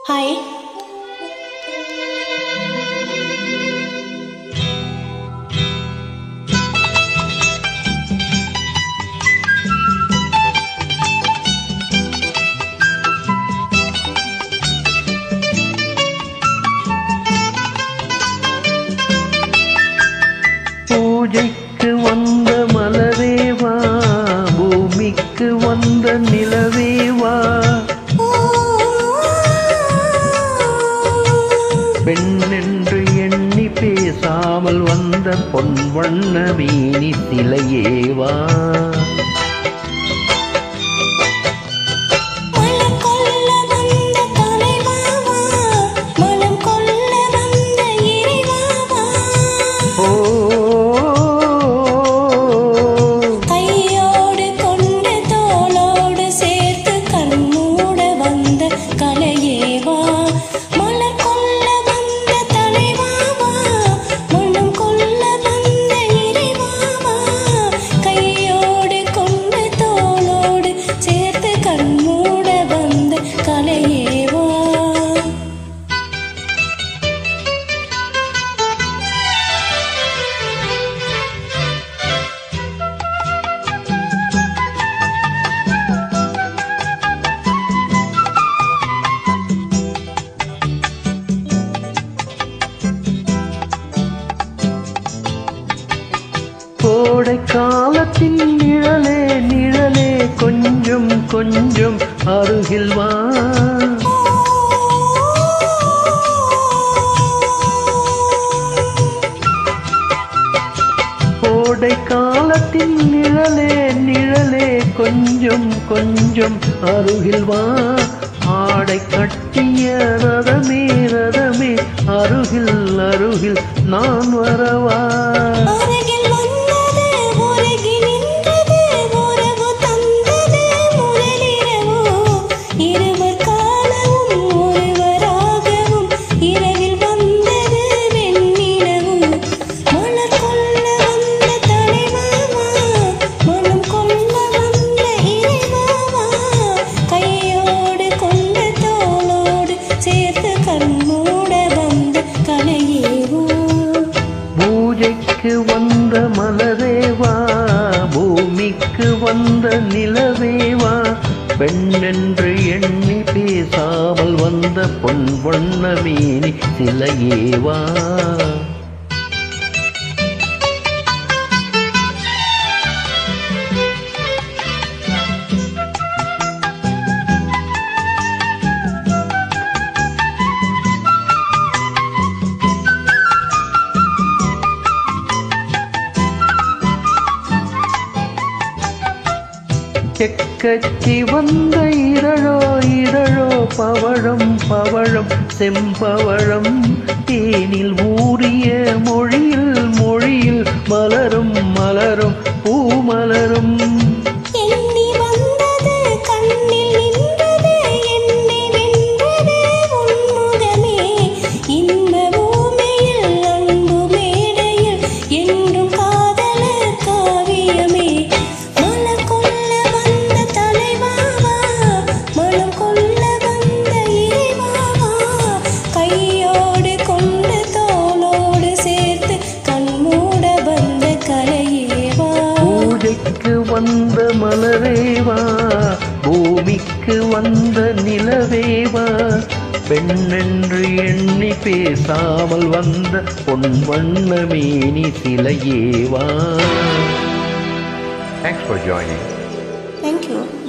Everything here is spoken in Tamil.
ஹாய் பூஜைக்கு வந்த மலரேவா பூமிக்கு வந்த நிலவேவா பெண் என்று எண்ணி பேசாமல் வந்த பொன் வண்ண மீனி சிலையேவா மலம் கொள்ள வந்த தலைவாவா மலம் கொள்ள வந்த இறைவாவா ஓ கையோடு கொண்டு தோளோடு சேர்த்து கண்மூட வந்த கலையேவா மலர் கொள்ள வந்த தலைவாவா மனம் கொள்ள வந்த இறைவாவா கையோடு கொண்டு தோளோடு சேர்த்து கண்மூட வந்த கலையேவா கோடை காலத்தின் நிழலே நிழலே கொஞ்சம் கொஞ்சம் அருகில் வா கோடை காலத்தின் நிழலே நிழலே கொஞ்சம் கொஞ்சம் அருகில் வா ஆடை கட்டிய ரதமே ரதமே அருகில் அருகில் நான் வரவா அருகில் வந்தது உருகி நின்றது உறவு தந்தது முதலிரவு இருவர் காணவும் ஒருவராகவும் இரவில் வந்தது வெண்ணிலவு மலர் கொள்ள வந்த தலைவாவா மனம் கொள்ள வந்த இறைவாவா கையோடு கொண்ட தோளோடு சேர்த்து கண்மூட வந்த கலையேவா பூஜைக்கு வந்த மலரேவா பூமிக்கு வந்த நிலவேவா பெண்ணென்று எண்ணி பேசாமல் வந்த பொன் வண்ண மீனி சிலையேவா செக்கச்சி வந்த இதழோ இதழோ பவழம் பவழம் செம்பவழம் தேனில் ஊறிய மொழியில் மொழியில் மலரும் மலரும் பூமலரும் எண்ணி வந்தது கண்ணில் நின்றது என்னை வென்றது உன்முகமே இன்ப பூமியில் அன்பு மேடையில் என்றும் காதலர் காவியமே மலர் கொள்ள வந்த தலைவாவா மனம் கொள்ள வந்த இறைவாவா கையோடு கொண்டு தோளோடு சேர்த்து கண்மூட வந்த கலையேவா பூஜைக்கு வந்த மலரேவா பூமிக்கு வந்த நிலவேவா பெண்ணென்று எண்ணி பேசாமல் வந்த பொன் வண்ண மேனி சிலையேவா Thanks for joining. Thank you.